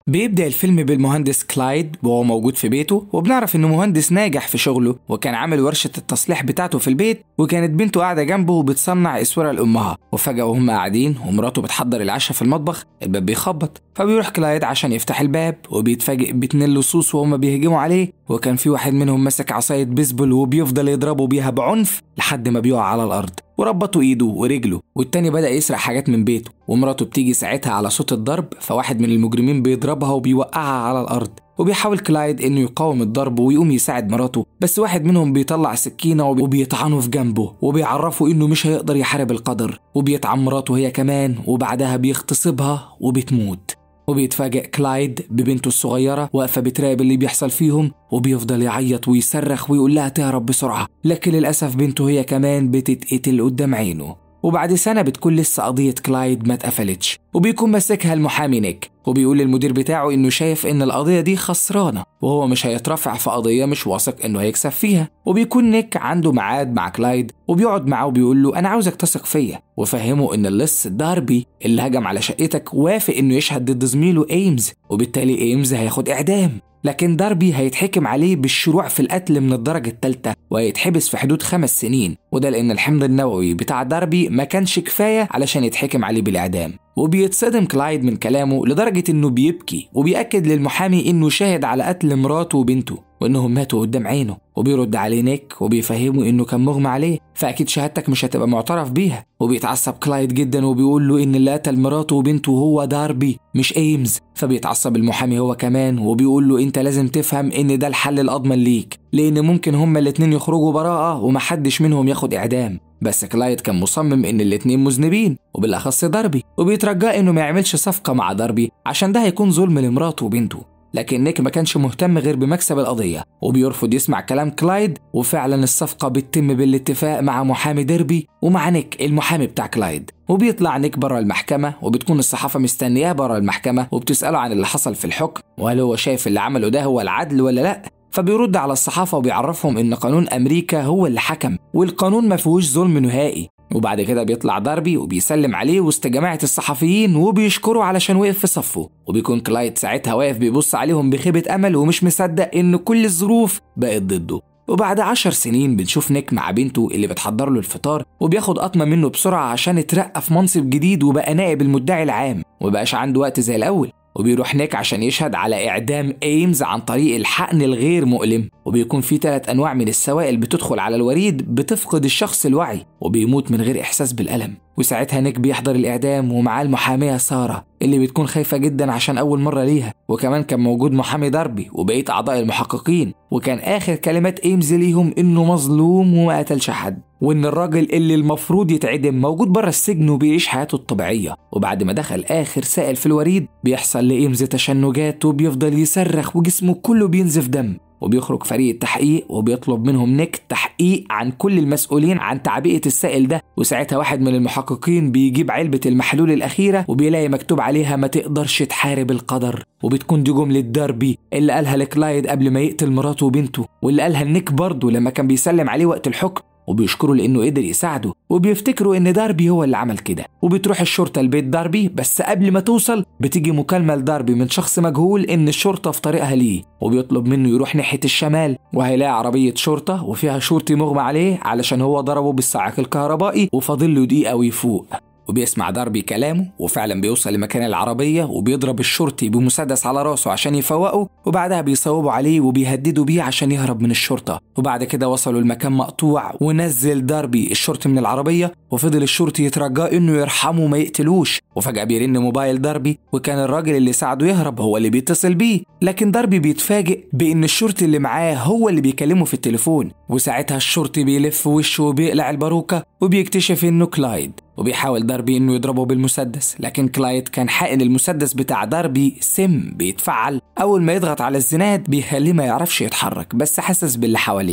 بيبدأ الفيلم بالمهندس كلايد وهو موجود في بيته وبنعرف انه مهندس ناجح في شغله وكان عامل ورشة التصليح بتاعته في البيت وكانت بنته قاعدة جنبه وبتصنع اسورة لأمها وفجأة وهم قاعدين ومراته بتحضر العشاء في المطبخ الباب بيخبط فبيروح كلايد عشان يفتح الباب وبيتفاجئ باتنين لصوص وهم بيهجموا عليه وكان في واحد منهم ماسك عصاية بيسبول وبيفضل يضربه بيها بعنف لحد ما بيقع على الأرض وربطوا ايده ورجله والتاني بدأ يسرق حاجات من بيته ومراته بتيجي ساعتها على صوت الضرب فواحد من المجرمين بيضربها وبيوقعها على الأرض وبيحاول كلايد انه يقاوم الضرب ويقوم يساعد مراته بس واحد منهم بيطلع سكينة وبيطعنه في جنبه وبيعرفه انه مش هيقدر يحارب القدر وبيطعن مراته هي كمان وبعدها بيغتصبها وبتموت وبيتفاجئ كلايد ببنته الصغيرة واقفة بتراقب اللي بيحصل فيهم وبيفضل يعيط ويصرخ ويقول لها تهرب بسرعة لكن للأسف بنته هي كمان بتتقتل قدام عينه وبعد سنة بتكون لسه قضية كلايد ما اتقفلتش وبيكون ماسكها المحامي نيك وبيقول للمدير بتاعه انه شايف ان القضية دي خسرانة وهو مش هيترفع في قضية مش واثق انه هيكسب فيها وبيكون نيك عنده ميعاد مع كلايد وبيقعد معاه وبيقول له انا عاوزك تثق فيا وفهمه ان اللص داربي اللي هجم على شقتك وافق انه يشهد ضد زميله ايمز وبالتالي ايمز هياخد اعدام لكن داربي هيتحكم عليه بالشروع في القتل من الدرجة الثالثة وهيتحبس في حدود خمس سنين وده لأن الحمض النووي بتاع داربي ما كانش كفاية علشان يتحكم عليه بالإعدام وبيتصدم كلايد من كلامه لدرجة إنه بيبكي وبيأكد للمحامي إنه شاهد على قتل مراته وبنته وإنهم ماتوا قدام عينه وبيرد عليه نيك وبيفهمه إنه كان مغمى عليه فأكيد شهادتك مش هتبقى معترف بيها وبيتعصب كلايد جدا وبيقول له إن اللي قتل مراته وبنته هو داربي مش ايمز فبيتعصب المحامي هو كمان وبيقول له انت لازم تفهم ان ده الحل الاضمن ليك لان ممكن هما الاتنين يخرجوا براءة ومحدش منهم ياخد اعدام بس كلايد كان مصمم ان الاتنين مذنبين وبالاخص داربي وبيترجاه انه ما يعملش صفقة مع داربي عشان ده هيكون ظلم لمراته وبنته لكن نيك ما كانش مهتم غير بمكسب القضية وبيرفض يسمع كلام كلايد وفعلا الصفقة بتتم بالاتفاق مع محامي ديربي ومع نيك المحامي بتاع كلايد وبيطلع نيك بره المحكمة وبتكون الصحافة مستنياه بره المحكمة وبتسأله عن اللي حصل في الحكم وهل هو شايف اللي عمله ده هو العدل ولا لأ فبيرد على الصحافة وبيعرفهم إن قانون أمريكا هو اللي حكم والقانون ما فيهوش ظلم نهائي وبعد كده بيطلع داربي وبيسلم عليه وسط جماعة الصحفيين وبيشكره علشان وقف في صفه وبيكون كلايد ساعتها واقف بيبص عليهم بخيبة أمل ومش مصدق إن كل الظروف بقت ضده وبعد عشر سنين بنشوف نيك مع بنته اللي بتحضر له الفطار وبياخد قطمة منه بسرعة عشان اترقى في منصب جديد وبقى نائب المدعي العام ومبقاش عنده وقت زي الأول وبيروح نيك عشان يشهد على إعدام إيمز عن طريق الحقن الغير مؤلم وبيكون في ثلاث أنواع من السوائل بتدخل على الوريد بتفقد الشخص الوعي وبيموت من غير إحساس بالألم وساعتها نيك بيحضر الإعدام ومعاه المحامية سارة اللي بتكون خايفة جدا عشان أول مرة ليها وكمان كان موجود محامي داربي وبقية أعضاء المحققين وكان آخر كلمات إيمز ليهم إنه مظلوم وما قتلش حد وإن الراجل اللي المفروض يتعدم موجود بره السجن وبيعيش حياته الطبيعية وبعد ما دخل آخر سائل في الوريد بيحصل لإيمز تشنجات وبيفضل يصرخ وجسمه كله بينزف دم وبيخرج فريق التحقيق وبيطلب منهم نيك تحقيق عن كل المسؤولين عن تعبئة السائل ده وساعتها واحد من المحققين بيجيب علبة المحلول الأخيرة وبيلاقي مكتوب عليها ما تقدرش تحارب القدر وبتكون دي جملة داربي اللي قالها لكلايد قبل ما يقتل مراته وبنته واللي قالها نيك برضه لما كان بيسلم عليه وقت الحكم وبيشكروا لانه قدر يساعده وبيفتكروا ان داربي هو اللي عمل كده وبتروح الشرطه لبيت داربي بس قبل ما توصل بتيجي مكالمه لداربي من شخص مجهول ان الشرطه في طريقها ليه وبيطلب منه يروح ناحيه الشمال وهيلاقي عربيه شرطه وفيها شرطي مغمى عليه علشان هو ضربه بالصاعق الكهربائي وفاضل له دقيقه ويفوق وبيسمع داربي كلامه وفعلا بيوصل لمكان العربية وبيضرب الشرطي بمسدس على راسه عشان يفوقه وبعدها بيصوبوا عليه وبيهددوا بيه عشان يهرب من الشرطة وبعد كده وصلوا المكان مقطوع ونزل داربي الشرطي من العربية وفضل الشرطي يترجاه انه يرحمه وما يقتلوش وفجأة بيرن موبايل داربي وكان الراجل اللي ساعده يهرب هو اللي بيتصل بيه لكن داربي بيتفاجئ بان الشرطي اللي معاه هو اللي بيكلمه في التليفون وساعتها الشرطي بيلف وشه وبيقلع الباروكة وبيكتشف انه كلايد وبيحاول داربي انه يضربه بالمسدس لكن كلايد كان حقن المسدس بتاع داربي سم بيتفعل اول ما يضغط على الزناد بيخليه ما يعرفش يتحرك بس حاسس باللي حواليه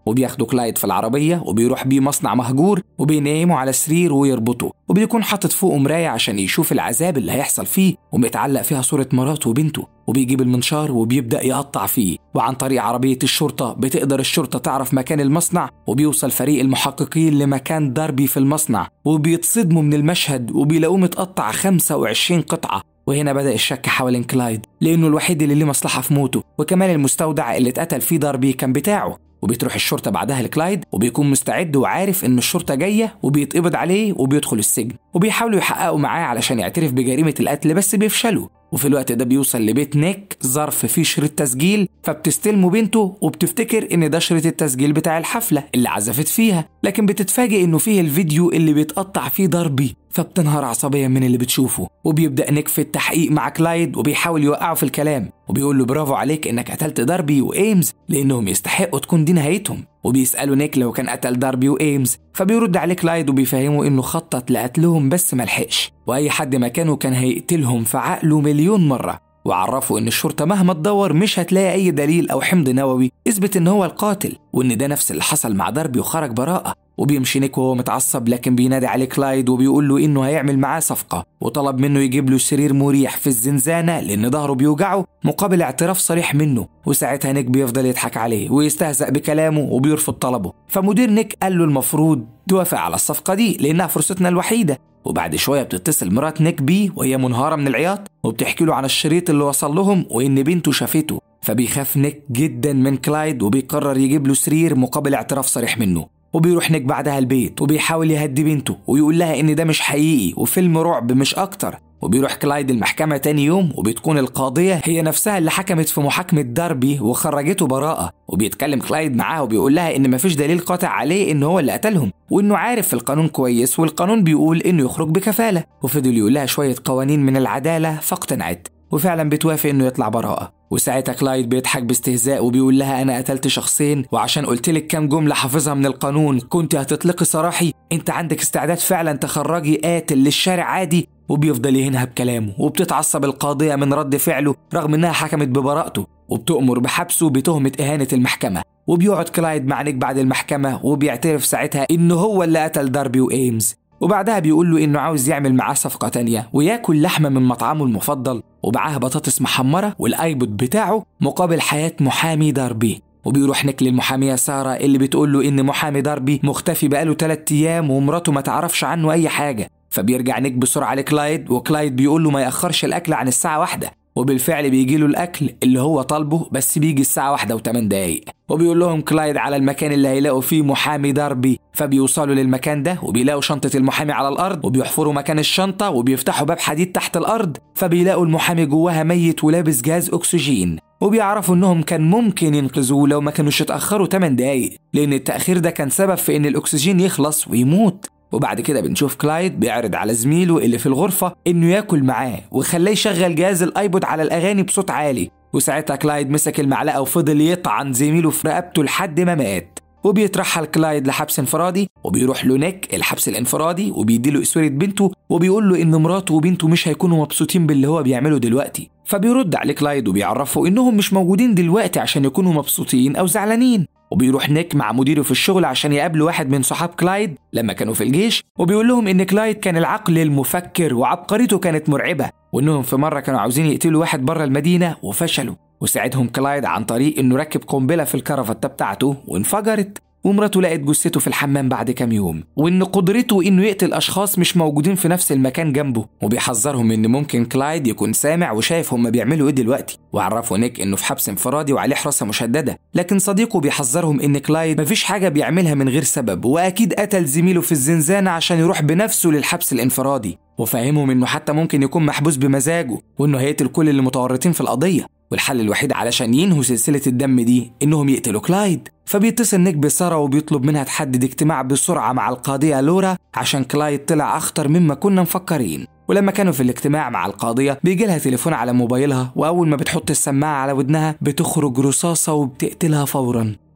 وبياخدوا كلايد في العربية وبيروح بيه مصنع مهجور وبينيموا على سرير ويربطوا وبيكون حاطط فوقه مراية عشان يشوف العذاب اللي هيحصل فيه ومتعلق فيها صورة مراته وبنته وبيجيب المنشار وبيبدأ يقطع فيه وعن طريق عربية الشرطة بتقدر الشرطة تعرف مكان المصنع وبيوصل فريق المحققين لمكان داربي في المصنع وبيتصدموا من المشهد وبيلاقوه متقطع 25 قطعة وهنا بدأ الشك حوالين كلايد لأنه الوحيد اللي ليه مصلحة في موته وكمان المستودع اللي اتقتل فيه داربي كان بتاعه وبتروح الشرطة بعدها لكلايد وبيكون مستعد وعارف إن الشرطة جاية وبيتقبض عليه وبيدخل السجن وبيحاولوا يحققوا معاه علشان يعترف بجريمة القتل بس بيفشلوا وفي الوقت ده بيوصل لبيت نيك ظرف فيه شريط تسجيل فبتستلمه بنته وبتفتكر ان ده شريط التسجيل بتاع الحفلة اللي عزفت فيها لكن بتتفاجئ انه فيه الفيديو اللي بيتقطع فيه ضربي فبتنهار عصبيا من اللي بتشوفه وبيبدأ نيك في التحقيق مع كلايد وبيحاول يوقعه في الكلام وبيقول له برافو عليك انك قتلت داربي وايمز لانهم يستحقوا تكون دي نهايتهم وبيسألوا نيك لو كان قتل داربي وايمز فبيرد عليه كلايد وبيفهمه انه خطط لقتلهم بس ملحقش واي حد مكانه كان هيقتلهم في عقله مليون مرة وعرفوا ان الشرطه مهما تدور مش هتلاقي اي دليل او حمض نووي يثبت ان هو القاتل وان ده نفس اللي حصل مع داربي وخرج براءه وبيمشي نيك وهو متعصب لكن بينادي عليه كلايد وبيقول له انه هيعمل معاه صفقه وطلب منه يجيب له سرير مريح في الزنزانه لان ظهره بيوجعه مقابل اعتراف صريح منه وساعتها نيك بيفضل يضحك عليه ويستهزأ بكلامه وبيرفض طلبه فمدير نيك قال له المفروض توافق على الصفقه دي لانها فرصتنا الوحيده وبعد شويه بتتصل مرات نيك بيه وهي منهاره من العياط وبتحكي له عن الشريط اللي وصل لهم وان بنته شافته فبيخاف نيك جدا من كلايد وبيقرر يجيب له سرير مقابل اعتراف صريح منه وبيروح نيك بعدها البيت وبيحاول يهدي بنته ويقول لها ان ده مش حقيقي وفيلم رعب مش اكتر وبيروح كلايد المحكمة تاني يوم وبتكون القاضية هي نفسها اللي حكمت في محاكمة داربي وخرجته براءة وبيتكلم كلايد معاها وبيقول لها إن مفيش دليل قاطع عليه إن هو اللي قتلهم وإنه عارف القانون كويس والقانون بيقول إنه يخرج بكفالة وفضل يقول لها شوية قوانين من العدالة فاقتنعت وفعلا بتوافق إنه يطلع براءة وساعتها كلايد بيضحك باستهزاء وبيقول لها انا قتلت شخصين وعشان قلت لك كام جمله حافظها من القانون كنت هتطلقي سراحي انت عندك استعداد فعلا تخرجي قاتل للشارع عادي وبيفضل يهينها بكلامه وبتتعصب القاضيه من رد فعله رغم انها حكمت ببراءته وبتؤمر بحبسه بتهمه اهانه المحكمه وبيقعد كلايد مع نيك بعد المحكمه وبيعترف ساعتها انه هو اللي قتل داربي وايمز وبعدها بيقول له انه عاوز يعمل معاه صفقه تانية وياكل لحمه من مطعمه المفضل ومعاها بطاطس محمره والايبود بتاعه مقابل حياه محامي داربي وبيروح نيك للمحاميه ساره اللي بتقول له ان محامي داربي مختفي بقاله 3 ايام ومراته ما تعرفش عنه اي حاجه فبيرجع نيك بسرعه لكلايد وكلايد بيقول له ما ياخرش الاكل عن الساعه واحدة وبالفعل بيجي له الاكل اللي هو طالبه بس بيجي الساعه واحدة وثمان دقايق وبيقول لهم كلايد على المكان اللي هيلاقوا فيه محامي داربي فبيوصلوا للمكان ده وبيلاقوا شنطة المحامي على الأرض وبيحفروا مكان الشنطة وبيفتحوا باب حديد تحت الأرض فبيلاقوا المحامي جواها ميت ولابس جهاز أكسجين وبيعرفوا إنهم كان ممكن ينقذوه لو ما كانوش اتأخروا 8 دقايق لأن التأخير ده كان سبب في إن الأكسجين يخلص ويموت وبعد كده بنشوف كلايد بيعرض على زميله اللي في الغرفة إنه ياكل معاه وخلاه يشغل جهاز الأيبود على الأغاني بصوت عالي وساعتها كلايد مسك المعلقة وفضل يطعن زميله في رقبته لحد ما مات وبيترحل كلايد لحبس انفرادي وبيروح له نيك الحبس الانفرادي وبيديله اسوره بنته وبيقول له ان مراته وبنته مش هيكونوا مبسوطين باللي هو بيعمله دلوقتي فبيرد عليه كلايد وبيعرفه انهم مش موجودين دلوقتي عشان يكونوا مبسوطين او زعلانين وبيروح نيك مع مديره في الشغل عشان يقابلوا واحد من صحاب كلايد لما كانوا في الجيش وبيقول لهم ان كلايد كان العقل المفكر وعبقريته كانت مرعبه وانهم في مره كانوا عاوزين يقتلوا واحد بره المدينه وفشلوا وساعدهم كلايد عن طريق انه ركب قنبله في الكرافته بتاعته وانفجرت ومراته لقت جثته في الحمام بعد كام يوم وان قدرته انه يقتل اشخاص مش موجودين في نفس المكان جنبه وبيحذرهم ان ممكن كلايد يكون سامع وشايف هما بيعملوا ايه دلوقتي وعرفوا نيك انه في حبس انفرادي وعليه حراسه مشدده لكن صديقه بيحذرهم ان كلايد مفيش حاجه بيعملها من غير سبب واكيد قتل زميله في الزنزانه عشان يروح بنفسه للحبس الانفرادي وفهمهم انه حتى ممكن يكون محبوس بمزاجه وانه هيقتل كل اللي متورطين في القضيه والحل الوحيد علشان ينهوا سلسله الدم دي انهم يقتلوا كلايد فبيتصل نيك بسارة وبيطلب منها تحدد اجتماع بسرعة مع القاضية لورا عشان كلايد طلع أخطر مما كنا مفكرين ولما كانوا في الاجتماع مع القاضية بيجي لها تليفون على موبايلها وأول ما بتحط السماعة على ودنها بتخرج رصاصة وبتقتلها فورا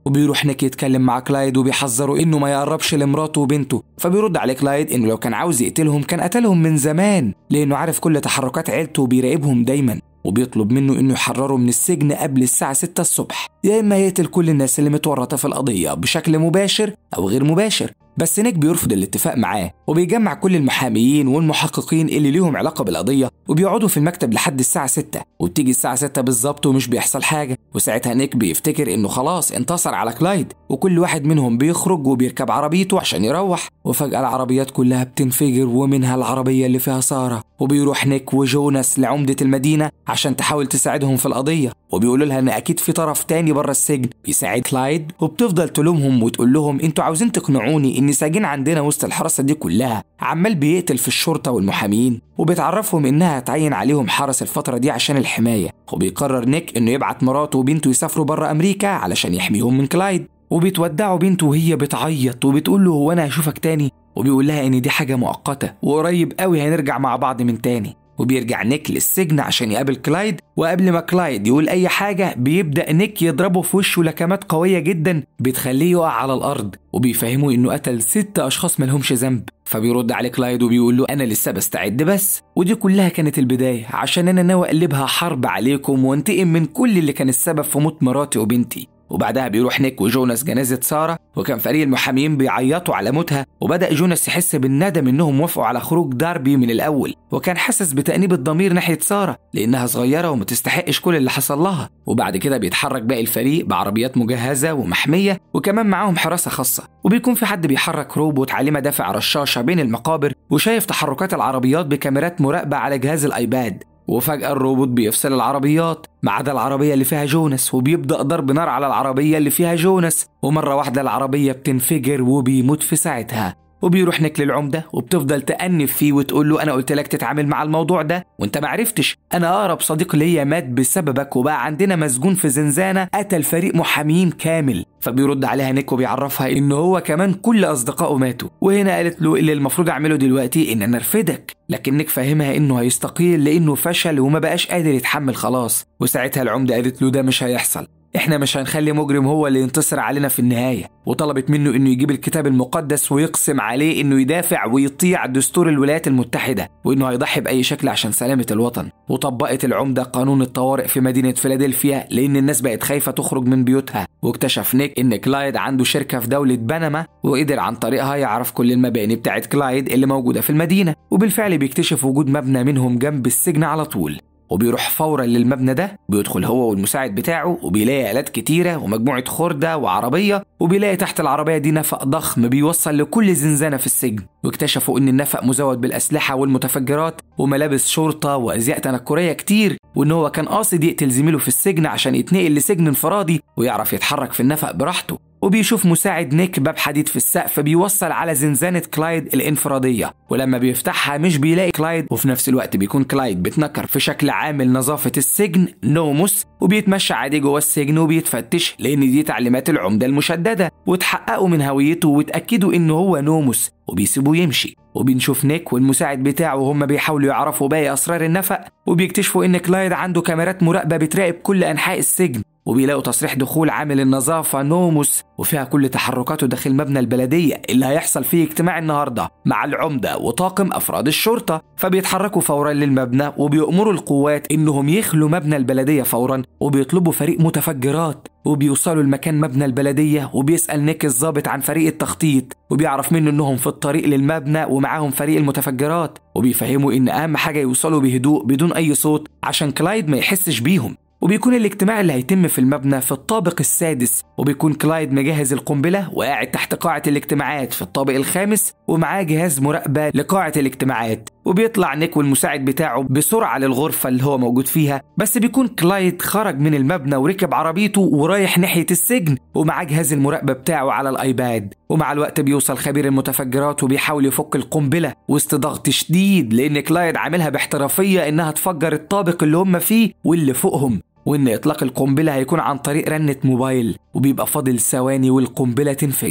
وبيروح نيك يتكلم مع كلايد وبيحذره انه ما يقربش لمراته وبنته فبيرد عليه كلايد انه لو كان عاوز يقتلهم كان قتلهم من زمان لانه عارف كل تحركات عيلته وبيراقبهم دايما وبيطلب منه انه يحرره من السجن قبل الساعة 6 الصبح يا اما يقتل كل الناس اللي متورطة في القضية بشكل مباشر او غير مباشر بس نيك بيرفض الاتفاق معاه وبيجمع كل المحاميين والمحققين اللي ليهم علاقة بالقضية وبيقعدوا في المكتب لحد الساعة 6 وبتيجي الساعة 6 بالظبط ومش بيحصل حاجة وساعتها نيك بيفتكر انه خلاص انتصر على كلايد وكل واحد منهم بيخرج وبيركب عربيته عشان يروح وفجأة العربيات كلها بتنفجر ومنها العربية اللي فيها سارة وبيروح نيك وجوناس لعمدة المدينة عشان تحاول تساعدهم في القضية وبيقولوا لها ان اكيد في طرف تاني بره السجن بيساعد كلايد وبتفضل تلومهم وتقول لهم انتوا عاوزين تقنعوني ان ساجين عندنا وسط الحراسة دي كلها عمال بيقتل في الشرطة والمحامين وبتعرفهم انها هتعين عليهم حرس الفترة دي عشان الحماية وبيقرر نيك انه يبعت مراته وبنته يسافروا بره امريكا علشان يحميهم من كلايد وبتودعوا بنته وهي بتعيط وبتقول له هو انا هشوفك تاني وبيقول لها ان دي حاجة مؤقتة وقريب قوي هنرجع مع بعض من تاني وبيرجع نيك للسجن عشان يقابل كلايد وقبل ما كلايد يقول أي حاجة بيبدأ نيك يضربه في وشه لكمات قوية جدا بتخليه يقع على الأرض وبيفهمه إنه قتل ست أشخاص ملهمش ذنب فبيرد عليه كلايد وبيقول له أنا لسه بستعد بس ودي كلها كانت البداية عشان أنا ناوي أقلبها حرب عليكم وانتقم من كل اللي كان السبب في موت مراتي وبنتي وبعدها بيروح نيك وجوناس جنازة سارة وكان فريق المحامين بيعيطوا على موتها وبدأ جوناس يحس بالندم إنهم وافقوا على خروج داربي من الأول وكان حاسس بتأنيب الضمير ناحية سارة لأنها صغيرة وما تستحقش كل اللي حصل لها وبعد كده بيتحرك باقي الفريق بعربيات مجهزة ومحمية وكمان معاهم حراسة خاصة وبيكون في حد بيحرك روبوت عليه مدافع رشاشة بين المقابر وشايف تحركات العربيات بكاميرات مراقبة على جهاز الآيباد وفجأة الروبوت بيفصل العربيات ما عدا العربية اللي فيها جونس وبيبدأ ضرب نار على العربية اللي فيها جونس ومرة واحدة العربية بتنفجر وبيموت في ساعتها وبيروح نيك للعمدة وبتفضل تأنف فيه وتقول له أنا قلت لك تتعامل مع الموضوع ده وأنت معرفتش أنا أقرب صديق ليا مات بسببك وبقى عندنا مسجون في زنزانة قتل فريق محامين كامل فبيرد عليها نيك وبيعرفها إن هو كمان كل أصدقائه ماتوا وهنا قالت له اللي المفروض أعمله دلوقتي إن أنا أرفدك لكن نيك فاهمها إنه هيستقيل لأنه فشل وما بقاش قادر يتحمل خلاص وساعتها العمدة قالت له ده مش هيحصل احنا مش هنخلي مجرم هو اللي ينتصر علينا في النهاية وطلبت منه انه يجيب الكتاب المقدس ويقسم عليه انه يدافع ويطيع دستور الولايات المتحدة وانه هيضحي بأي شكل عشان سلامة الوطن وطبقت العمدة قانون الطوارئ في مدينة فيلادلفيا لان الناس بقت خايفة تخرج من بيوتها واكتشف نيك ان كلايد عنده شركة في دولة بنما وقدر عن طريقها يعرف كل المباني بتاعت كلايد اللي موجودة في المدينة وبالفعل بيكتشف وجود مبنى منهم جنب السجن على طول وبيروح فورا للمبنى ده بيدخل هو والمساعد بتاعه وبيلاقي آلات كتيرة ومجموعة خردة وعربية وبيلاقي تحت العربية دي نفق ضخم بيوصل لكل زنزانة في السجن واكتشفوا إن النفق مزود بالأسلحة والمتفجرات وملابس شرطة وأزياء تنكرية كتير وإن هو كان قاصد يقتل زميله في السجن عشان يتنقل لسجن انفرادي ويعرف يتحرك في النفق براحته وبيشوف مساعد نيك باب حديد في السقف بيوصل على زنزانة كلايد الانفرادية ولما بيفتحها مش بيلاقي كلايد وفي نفس الوقت بيكون كلايد بيتنكر في شكل عامل نظافة السجن نوموس وبيتمشى عادي جوه السجن وبيتفتش لأن دي تعليمات العمدة المشددة وتحققوا من هويته وتأكدوا إنه هو نوموس وبيسيبوه يمشي وبنشوف نيك والمساعد بتاعه وهم بيحاولوا يعرفوا باقي أسرار النفق وبيكتشفوا إن كلايد عنده كاميرات مراقبة بتراقب كل أنحاء السجن وبيلاقوا تصريح دخول عامل النظافة نوموس وفيها كل تحركاته داخل مبنى البلدية اللي هيحصل فيه اجتماع النهاردة مع العمدة وطاقم أفراد الشرطة فبيتحركوا فورا للمبنى وبيأمروا القوات إنهم يخلوا مبنى البلدية فورا وبيطلبوا فريق متفجرات وبيوصلوا لمكان مبنى البلدية وبيسأل نيك الضابط عن فريق التخطيط وبيعرف منه إنهم في الطريق للمبنى ومعاهم فريق المتفجرات وبيفهموا إن أهم حاجة يوصلوا بهدوء بدون أي صوت عشان كلايد ما يحسش بيهم وبيكون الاجتماع اللي هيتم في المبنى في الطابق السادس وبيكون كلايد مجهز القنبلة وقاعد تحت قاعة الاجتماعات في الطابق الخامس ومعاه جهاز مراقبة لقاعة الاجتماعات وبيطلع نيك والمساعد بتاعه بسرعة للغرفة اللي هو موجود فيها بس بيكون كلايد خرج من المبنى وركب عربيته ورايح ناحية السجن ومعاه جهاز المراقبة بتاعه على الآيباد ومع الوقت بيوصل خبير المتفجرات وبيحاول يفك القنبلة وسط ضغط شديد لأن كلايد عاملها باحترافية إنها تفجر الطابق اللي هم فيه واللي فوقهم وإن إطلاق القنبلة هيكون عن طريق رنة موبايل وبيبقى فاضل ثواني والقنبلة تنفجر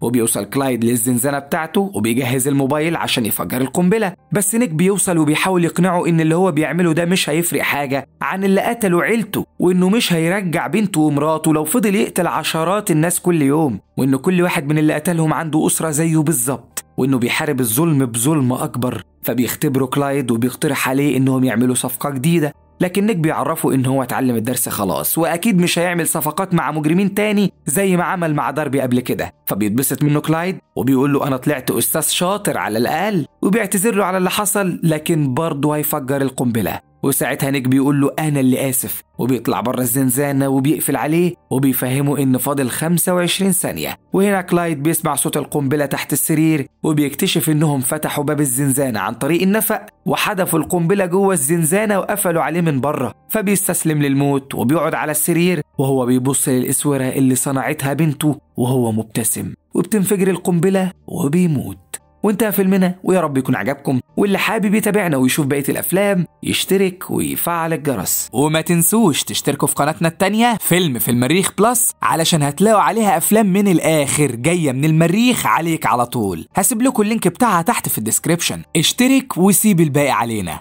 وبيوصل كلايد للزنزانة بتاعته وبيجهز الموبايل عشان يفجر القنبلة بس نيك بيوصل وبيحاول يقنعه إن اللي هو بيعمله ده مش هيفرق حاجة عن اللي قتلوا عيلته وإنه مش هيرجع بنته ومراته لو فضل يقتل عشرات الناس كل يوم وإن كل واحد من اللي قتلهم عنده أسرة زيه بالظبط وإنه بيحارب الظلم بظلم أكبر فبيختبروا كلايد وبيقترح عليه إنهم يعملوا صفقة جديدة لكن نيك بيعرفه ان هو اتعلم الدرس خلاص واكيد مش هيعمل صفقات مع مجرمين تاني زي ما عمل مع داربي قبل كده فبيتبسط منه كلايد وبيقول له انا طلعت استاذ شاطر على الاقل وبيعتذر له على اللي حصل لكن برضه هيفجر القنبله وساعتها نيك بيقول له انا اللي اسف وبيطلع بره الزنزانه وبيقفل عليه وبيفهمه ان فاضل 25 ثانيه وهنا كلايد بيسمع صوت القنبله تحت السرير وبيكتشف انهم فتحوا باب الزنزانه عن طريق النفق وحدفوا القنبله جوه الزنزانه وقفلوا عليه من بره فبيستسلم للموت وبيقعد على السرير وهو بيبص للاسوره اللي صنعتها بنته وهو مبتسم وبتنفجر القنبله وبيموت وانتهى فيلمنا ويا رب يكون عجبكم واللي حابب يتابعنا ويشوف بقية الأفلام يشترك ويفعل الجرس وما تنسوش تشتركوا في قناتنا التانية فيلم في المريخ بلس علشان هتلاقوا عليها أفلام من الآخر جاية من المريخ عليك على طول هسيب لكم اللينك بتاعها تحت في الديسكريبشن اشترك وسيب الباقي علينا